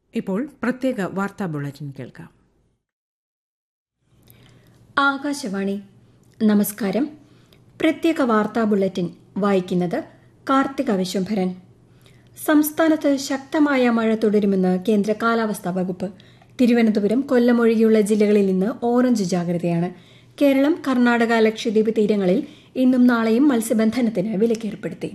ഇപ്പോൾ പ്രത്യേക വാർത്താ ബുള്ളറ്റിൻ കേൾക്കാം ആകാശവാണി നമസ്കാരം പ്രത്യേക വാർത്താ ബുള്ളറ്റിൻ വായിക്കുന്നത് കാർത്തിക വിശ്വംഭരൻ സംസ്ഥാനത്ത് ശക്തമായ മഴ തുടരുമെന്ന് കേന്ദ്ര കാലാവസ്ഥാ വകുപ്പ് തിരുവനന്തപുരം കൊല്ലം ഒഴികെയുള്ള ജില്ലകളിൽ നിന്ന് ഓറഞ്ച് ജാഗ്രതയാണ് കേരളം കർണാടക ലക്ഷദ്വീപ് തീരങ്ങളിൽ ഇന്നും നാളെയും മത്സ്യബന്ധനത്തിന് വിലക്കേർപ്പെടുത്തി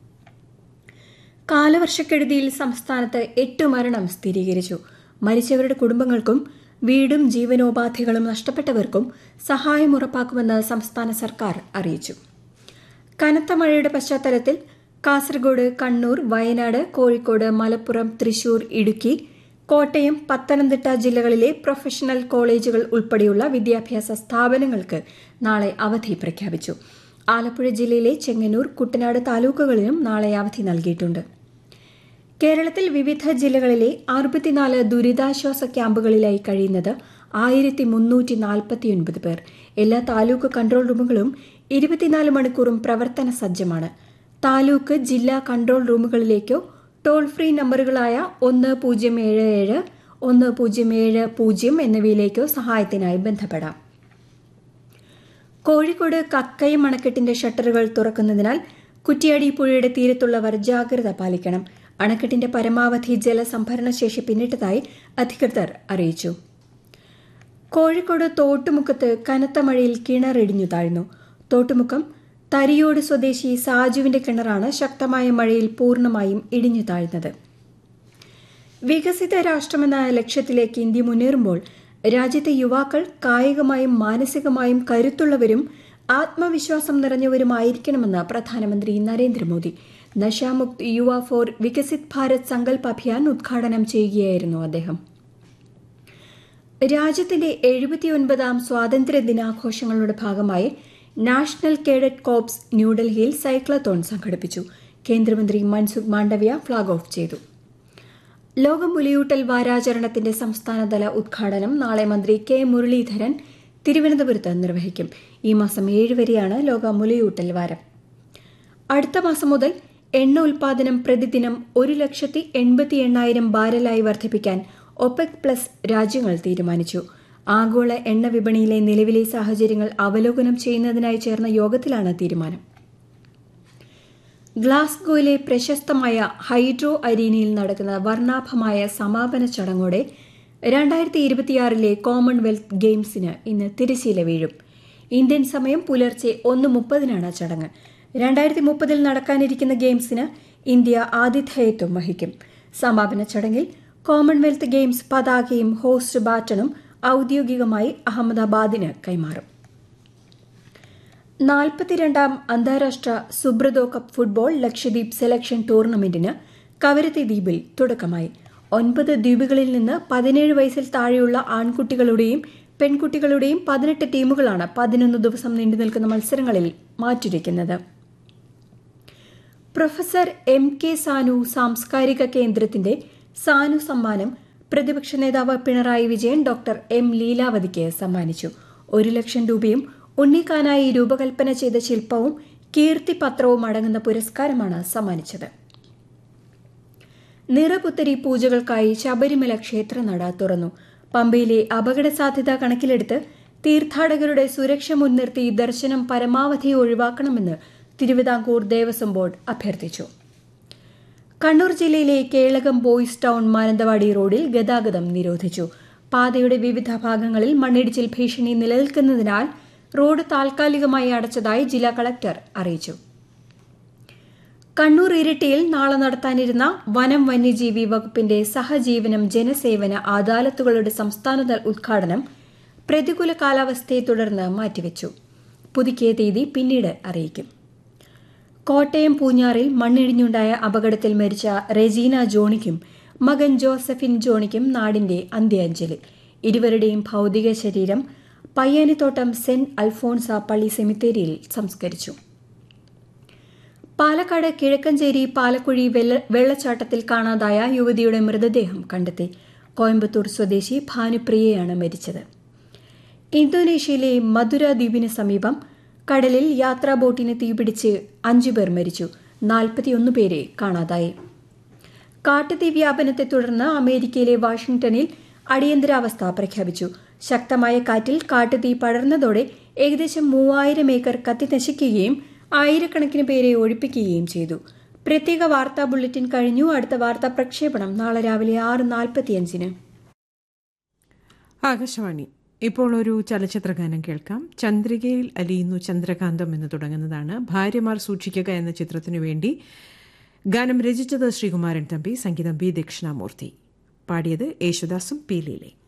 കാലവർഷക്കെടുതിയിൽ സംസ്ഥാനത്ത് എട്ട് മരണം സ്ഥിരീകരിച്ചു മരിച്ചവരുടെ കുടുംബങ്ങൾക്കും വീടും ജീവനോപാധികളും നഷ്ടപ്പെട്ടവർക്കും സഹായം ഉറപ്പാക്കുമെന്ന് സംസ്ഥാന സർക്കാർ അറിയിച്ചു കനത്ത മഴയുടെ പശ്ചാത്തലത്തിൽ കാസർഗോഡ് കണ്ണൂർ വയനാട് കോഴിക്കോട് മലപ്പുറം തൃശൂർ ഇടുക്കി കോട്ടയം പത്തനംതിട്ട ജില്ലകളിലെ പ്രൊഫഷണൽ കോളേജുകൾ ഉൾപ്പെടെയുള്ള വിദ്യാഭ്യാസ സ്ഥാപനങ്ങൾക്ക് നാളെ അവധി പ്രഖ്യാപിച്ചു ആലപ്പുഴ ജില്ലയിലെ ചെങ്ങന്നൂർ കുട്ടനാട് താലൂക്കുകളിലും നാളെ അവധി നൽകിയിട്ടുണ്ട് കേരളത്തിൽ വിവിധ ജില്ലകളിലെ അറുപത്തിനാല് ദുരിതാശ്വാസ ക്യാമ്പുകളിലായി കഴിയുന്നത് ആയിരത്തി മുന്നൂറ്റി നാൽപ്പത്തിയൊൻപത് പേർ എല്ലാ താലൂക്ക് കൺട്രോൾ റൂമുകളും ഇരുപത്തിനാല് മണിക്കൂറും പ്രവർത്തന സജ്ജമാണ് താലൂക്ക് ജില്ലാ കൺട്രോൾ റൂമുകളിലേക്കോ ടോൾ ഫ്രീ നമ്പറുകളായ ഒന്ന് പൂജ്യം ഏഴ് ഏഴ് ഒന്ന് പൂജ്യം ഏഴ് പൂജ്യം എന്നിവയിലേക്കോ സഹായത്തിനായി ബന്ധപ്പെടാം കോഴിക്കോട് കക്കയം അണക്കെട്ടിന്റെ ഷട്ടറുകൾ തുറക്കുന്നതിനാൽ കുറ്റിയാടി പുഴയുടെ തീരത്തുള്ളവർ ജാഗ്രത പാലിക്കണം അണക്കെട്ടിന്റെ പരമാവധി ജലസംഭരണ ശേഷി പിന്നിട്ടതായി അധികൃതർ അറിയിച്ചു കോഴിക്കോട് തോട്ടുമുക്കത്ത് കനത്ത മഴയിൽ കിണറിടിഞ്ഞു താഴ്ന്നു തോട്ടുമുക്കം തരിയോട് സ്വദേശി സാജുവിന്റെ കിണറാണ് ശക്തമായ മഴയിൽ പൂർണ്ണമായും ഇടിഞ്ഞു താഴ്ന്നത് വികസിത രാഷ്ട്രമെന്ന ലക്ഷ്യത്തിലേക്ക് ഇന്ത്യ മുന്നേറുമ്പോൾ രാജ്യത്തെ യുവാക്കൾ കായികമായും മാനസികമായും കരുത്തുള്ളവരും ആത്മവിശ്വാസം നിറഞ്ഞവരുമായിരിക്കണമെന്ന് പ്രധാനമന്ത്രി നരേന്ദ്രമോദി നശാമുക്ത് യുവ ഫോർ വികസിത് ഭാരത് സങ്കൽപ് അഭിയാൻ ഉദ്ഘാടനം ചെയ്യുകയായിരുന്നു അദ്ദേഹം രാജ്യത്തിന്റെ എഴുപത്തിയൊൻപതാം സ്വാതന്ത്ര്യ ദിനാഘോഷങ്ങളുടെ ഭാഗമായി നാഷണൽ കേഡറ്റ് കോപ്സ് ന്യൂഡൽഹിയിൽ സൈക്ലത്തോൺ സംഘടിപ്പിച്ചു കേന്ദ്രമന്ത്രി മൻസുഖ് മാണ്ഡവ്യ ഫ്ളാഗ് ഓഫ് ചെയ്തു ലോക മുലയൂട്ടൽ വാരാചരണത്തിന്റെ സംസ്ഥാനതല ഉദ്ഘാടനം നാളെ മന്ത്രി കെ മുരളീധരൻ തിരുവനന്തപുരത്ത് നിർവഹിക്കും ഈ മാസം ഏഴ് വരെയാണ് ലോക മുലയൂട്ടൽ വാരം അടുത്ത മാസം മുതൽ എണ്ണ ഉൽപാദനം പ്രതിദിനം ഒരു ലക്ഷത്തി എൺപത്തി എണ്ണായിരം ബാരലായി വർദ്ധിപ്പിക്കാൻ ഒപെക് പ്ലസ് രാജ്യങ്ങൾ തീരുമാനിച്ചു ആഗോള എണ്ണ വിപണിയിലെ നിലവിലെ സാഹചര്യങ്ങൾ അവലോകനം ചെയ്യുന്നതിനായി ചേർന്ന യോഗത്തിലാണ് തീരുമാനം ഗ്ലാസ്ഗോയിലെ പ്രശസ്തമായ ഹൈഡ്രോ അരീനയിൽ നടക്കുന്ന വർണ്ണാഭമായ സമാപന ചടങ്ങോടെ രണ്ടായിരത്തി ഇരുപത്തിയാറിലെ കോമൺവെൽത്ത് ഗെയിംസിന് ഇന്ന് തിരശീല വീഴും ഇന്ത്യൻ സമയം പുലർച്ചെ ഒന്ന് മുപ്പതിനാണ് ചടങ്ങ് രണ്ടായിരത്തി മുപ്പതിൽ നടക്കാനിരിക്കുന്ന ഗെയിംസിന് ഇന്ത്യ ആതിഥേയത്വം വഹിക്കും സമാപന ചടങ്ങിൽ കോമൺവെൽത്ത് ഗെയിംസ് പതാകയും ഹോസ്റ്റ് ബാറ്റണും ഔദ്യോഗികമായി അഹമ്മദാബാദിന് കൈമാറും നാൽപ്പത്തിരണ്ടാം അന്താരാഷ്ട്ര Subroto cup football Lakshadweep selection ടൂർണമെന്റിന് കവരത്തി ദ്വീപിൽ തുടക്കമായി ഒൻപത് ദ്വീപുകളിൽ നിന്ന് പതിനേഴ് വയസ്സിൽ താഴെയുള്ള ആൺകുട്ടികളുടെയും പെൺകുട്ടികളുടെയും പതിനെട്ട് ടീമുകളാണ് പതിനൊന്ന് ദിവസം നീണ്ടു നിൽക്കുന്ന മത്സരങ്ങളിൽ മാറ്റുരയ്ക്കുന്നത് പ്രൊഫസർ എം കെ സാനു സാംസ്കാരിക കേന്ദ്രത്തിന്റെ സാനു സമ്മാനം പ്രതിപക്ഷ നേതാവ് പിണറായി വിജയൻ ഡോക്ടർ എം ലീലാവതിക്ക് സമ്മാനിച്ചു ഒരു ലക്ഷം രൂപയും ഉണ്ണിക്കാനായി രൂപകൽപ്പന ചെയ്ത ശില്പവും കീർത്തിപത്രവും അടങ്ങുന്ന പുരസ്കാരമാണ് സമ്മാനിച്ചത് നിറപുത്തരി പൂജകൾക്കായി ശബരിമല ക്ഷേത്രനട തുറന്നു പമ്പയിലെ അപകട സാധ്യത കണക്കിലെടുത്ത് തീർത്ഥാടകരുടെ സുരക്ഷ മുൻനിർത്തി ദർശനം പരമാവധി ഒഴിവാക്കണമെന്ന് തിരുവിതാംകൂർ ദേവസ്വം ബോർഡ് അഭ്യർത്ഥിച്ചു കണ്ണൂർ ജില്ലയിലെ കേളകം ബോയ്സ് ടൌൺ മാനന്തവാടി റോഡിൽ ഗതാഗതം നിരോധിച്ചു പാതയുടെ വിവിധ ഭാഗങ്ങളിൽ മണ്ണിടിച്ചിൽ ഭീഷണി നിലനിൽക്കുന്നതിനാൽ റോഡ് താൽക്കാലികമായി അടച്ചതായി ജില്ലാ കളക്ടർ അറിയിച്ചു കണ്ണൂർ ഇരിട്ടിയിൽ നാളെ നടത്താനിരുന്ന വനം വന്യജീവി വകുപ്പിന്റെ സഹജീവനം ജനസേവന അദാലത്തുകളുടെ സംസ്ഥാനതല ഉദ്ഘാടനം പ്രതികൂല കാലാവസ്ഥയെ തുടർന്ന് മാറ്റിവെച്ചു പുതുക്കിയ തീയതി പിന്നീട് അറിയിക്കും കോട്ടയം പൂഞ്ഞാറിൽ മണ്ണിടിഞ്ഞുണ്ടായ അപകടത്തിൽ മരിച്ച റെജീന ജോണിക്കും മകൻ ജോസഫിൻ ജോണിക്കും നാടിന്റെ അന്ത്യാഞ്ജലി ഇരുവരുടെയും ഭൌതിക ശരീരം പയ്യാനിത്തോട്ടം സെന്റ് അൽഫോൺസ പള്ളി സെമിത്തേരിയിൽ സംസ്കരിച്ചു പാലക്കാട് കിഴക്കഞ്ചേരി പാലക്കുഴി വെള്ളച്ചാട്ടത്തിൽ കാണാതായ യുവതിയുടെ മൃതദേഹം കണ്ടെത്തി കോയമ്പത്തൂർ സ്വദേശി ഭാനുപ്രിയയാണ് മരിച്ചത് ഇന്തോനേഷ്യയിലെ മധുര ദ്വീപിന് സമീപം കടലിൽ യാത്രാ ബോട്ടിന് തീപിടിച്ച് അഞ്ചുപേർ മരിച്ചു നാൽപ്പത്തിയൊന്ന് പേരെ കാണാതായി കാട്ടുതീ വ്യാപനത്തെ തുടർന്ന് അമേരിക്കയിലെ വാഷിംഗ്ടണിൽ അടിയന്തരാവസ്ഥ പ്രഖ്യാപിച്ചു ശക്തമായ കാറ്റിൽ കാട്ടുതീ പടർന്നതോടെ ഏകദേശം മൂവായിരം ഏക്കർ കത്തിനശിക്കുകയും ആയിരക്കണക്കിന് പേരെ ഒഴിപ്പിക്കുകയും ചെയ്തു പ്രത്യേക വാർത്താ ബുള്ളറ്റിൻ കഴിഞ്ഞു അടുത്ത വാർത്താ പ്രക്ഷേപണം നാളെ രാവിലെ ആറ് നാൽപ്പത്തിയഞ്ചിന് ആകാശവാണി ഇപ്പോൾ ഒരു ചലച്ചിത്ര ഗാനം കേൾക്കാം ചന്ദ്രികയിൽ അലിയുന്നു ചന്ദ്രകാന്തം എന്ന് തുടങ്ങുന്നതാണ് ഭാര്യമാർ സൂക്ഷിക്കുക എന്ന ചിത്രത്തിനു വേണ്ടി ഗാനം രചിച്ചത് ശ്രീകുമാരൻ തമ്പി സംഗീതം ബി ദക്ഷിണാമൂർത്തി പാടിയത് യേശുദാസും പി ലീലയും